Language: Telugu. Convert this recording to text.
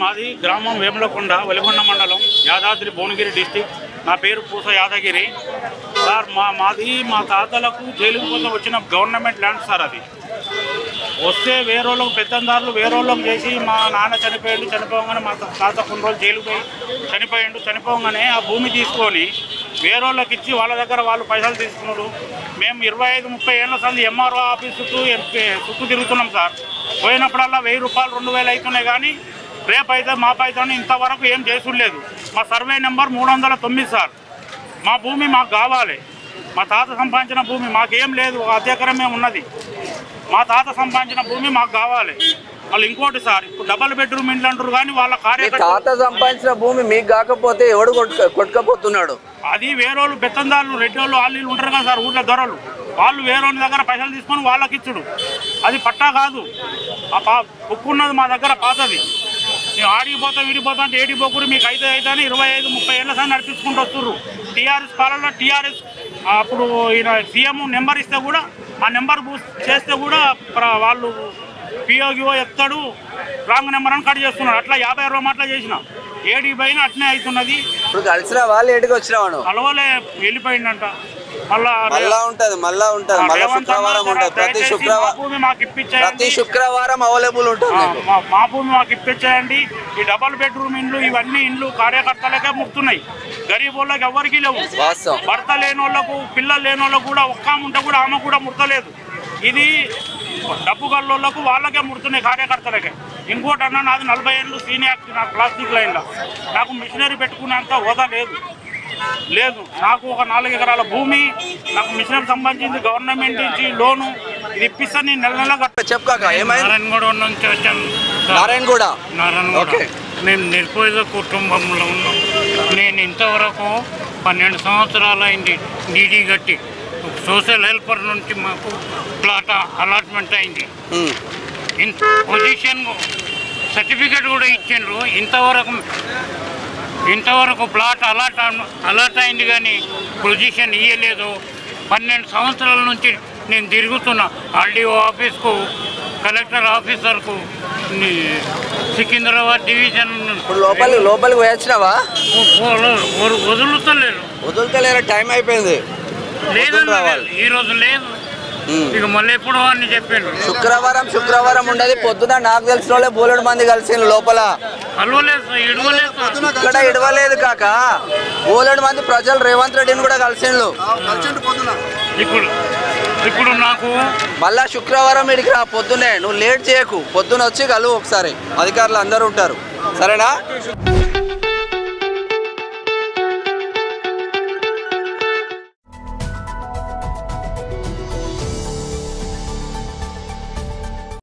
మాది గ్రామం వేములకొండ వెలుగొండ మండలం యాదాద్రి భువనగిరి డిస్టిక్ నా పేరు పూస యాదగిరి సార్ మా మాది మా తాతలకు జైలు కోసం వచ్చిన గవర్నమెంట్ ల్యాండ్ సార్ అది వస్తే వేరేళ్ళకు పెత్తందారులు వేరేళ్ళకి చేసి మా నాన్న చనిపోయాడు చనిపోగానే మా తాత కొన్ని రోజులు జైలు పోయి చనిపోయాడు చనిపోగానే ఆ భూమి తీసుకొని వేరేళ్ళకి ఇచ్చి వాళ్ళ దగ్గర వాళ్ళు పైసలు తీసుకున్నాడు మేము ఇరవై ఐదు ముప్పై ఏళ్ళ సంది ఎంఆర్ఓ ఆఫీస్ చుట్టూ ఎంపీ చుట్టూ తిరుగుతున్నాం సార్ పోయినప్పుడల్లా వెయ్యి రూపాయలు రెండు వేలు అవుతున్నాయి కానీ రేపు అయితే మా పైతే ఇంతవరకు ఏం చేసులేదు మా సర్వే నెంబర్ మూడు వందల తొమ్మిది సార్ మా భూమి మాకు కావాలి మా తాత సంపాదించిన భూమి మాకేం లేదు ఒక అర్ధ ఎకరమే ఉన్నది మా తాత సంపాదించిన భూమి మాకు కావాలి వాళ్ళు ఇంకోటి సార్ ఇప్పుడు డబల్ బెడ్రూమ్ ఇండ్లు అంటారు కానీ వాళ్ళ మీ కార్యకర్త తాత సంపాదించిన భూమి మీకు కాకపోతే ఎవడు కొట్టుక కొట్టుకపోతున్నాడు అది వేరే వాళ్ళు బెత్తందారులు రెడ్డి వాళ్ళు వాళ్ళు వీళ్ళు ఉంటారు కదా సార్ ఊళ్ళో దొరలు వాళ్ళు వేరే వాళ్ళ దగ్గర పైసలు తీసుకొని వాళ్ళకి ఇచ్చుడు అది పట్టా కాదు ఆ పా బుక్ ఉన్నది మా దగ్గర పాతది మేము ఆడికి పోతాం వీడికి పోతాం అంటే ఏడికి పోకూరు మీకు అయితే అయితే అని ఇరవై ఐదు ముప్పై ఏళ్ళ సార్ నడిపించుకుంటూ వస్తుర్రు టీఆర్ఎస్ పాలనలో టీఆర్ఎస్ అప్పుడు ఈయన సీఎం నెంబర్ ఇస్తే కూడా ఆ నెంబర్ బూస్ చేస్తే కూడా ప్ర- వాళ్ళు పియోగిఓ ఎత్తాడు రాంగ్ నెంబర్ అని కట్ చేస్తున్నాడు అట్లా యాభై అరవై మాటలు చేసిన ఏడి పైన అట్నే అవుతున్నది ఇప్పుడు కలిసిన వాళ్ళు ఏడికి వచ్చినావాడు కలవలే వెళ్ళిపోయిందంట మళ్ళా మళ్ళా ఉంటది మళ్ళా ఉంటది మళ్ళా రేవంత్ అన్న శుక్రవారం ఉంటది ప్రతి దయచేసి మా శుక్రవారం భూమి మాకు ప్రతి ఇప్పించేయండి శుక్రవారం అవైలబుల్ ఉంటుంది ఆ, మీకు. మా- మా భూమి మాకు ఇప్పించేయండి ఈ డబల్ బెడ్రూమ్ ఇండ్లు ఇవన్నీ ఇండ్లు కార్యకర్తలకే ముక్తున్నాయి గరీబ్ వాళ్ళకి ఎవరికి లేవు వాస్తవం భర్త లేని వాళ్ళకు పిల్లలు లేని వాళ్ళకు కూడా ఒక్క ఆమె ఉంటే కూడా ఆమె కూడా ముడతలేదు ఇది డబ్బు గల్లోళ్ళకు వాళ్ళకే ముడుతున్నాయి కార్యకర్తలకే ఇంకోటి అన్న నాది నలభై ఏళ్ళు సీనియర్ నాకు ప్లాస్టిక్ లైన్లో నాకు మిషనరీ పెట్టుకునేంత హోదా లేదు లేదు నాకు ఒక నాలుగు ఎకరాల భూమి నాకు మిషనరీ సంబంధించింది గవర్నమెంట్ నుంచి లోను ఇది ఇప్పిస్తే నేను నెల నెల కట్ట చెప్పు కాక ఏమైంది నారాయణగూడ నుంచి వచ్చాను నారాయణ కూడా నారాయణగూడ ఓకే. మేము నిర్భయ కుటుంబంలో ఉన్నాం నేను ఇంతవరకు పన్నెండు సంవత్సరాలు అయింది డీడీ కట్టి సోషల్ హెల్పర్ నుంచి మాకు ప్లాట్ అలాట్మెంట్ అయింది ఉమ్. ఇంత పొజిషన్ సర్టిఫికేట్ కూడా ఇచ్చిండ్రు ఇంతవరకు ఇంతవరకు ప్లాట్ అలాట్ అలాట్ అయింది కానీ పొజిషన్ ఇయ్యలేదు పన్నెండు సంవత్సరాల నుంచి నేను తిరుగుతున్నా ఆర్డీఓ ఆఫీస్కు కలెక్టర్ ఆఫీసర్కు ని- సికింద్రాబాద్ డివిజన్ ఇప్పుడు లోపలి లోపలికి పోయొచ్చినావా వదులుతలేరు వదులుతలేరా టైం అయిపోయింది లేదు రావాలి. ఈ రోజు లేదు ఉమ్. ఇక మళ్ళీ ఎప్పుడు అని చెప్పిండ్రు శుక్రవారం శుక్రవారం ఉండదు పొద్దున నాకు తెలిసిన వాళ్ళే బోలెడు మంది కలిసిండ్రు లోపల కలవలేదు సార్, ఇడవలేదు సార్. ఇక్కడ ఇడవలేదు కాక బోలెడు మంది ప్రజలు రేవంత్ రెడ్డిని కూడా కలిసిండ్రు ఇప్పుడు ఇప్పుడు నాకు మళ్ళా శుక్రవారం ఇడికి రా పొద్దునే నువ్వు లేట్ చేయకు పొద్దున వచ్చి కలువు ఒకసారి అధికారులు అందరూ ఉంటారు సరేనా